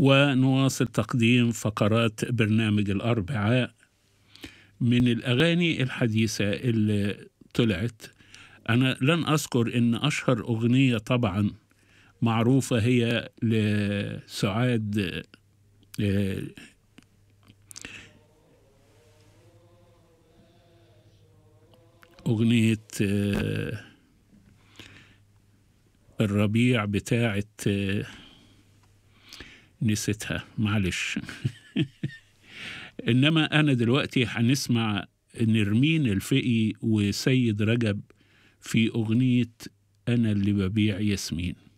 ونواصل تقديم فقرات برنامج الأربعاء من الأغاني الحديثة اللي طلعت أنا لن أذكر إن أشهر أغنية طبعا معروفة هي لسعاد آه، أغنية آه، الربيع بتاعة آه، نسيتها معلش إنما أنا دلوقتي هنسمع نرمين الفقي وسيد رجب في أغنية أنا اللي ببيع ياسمين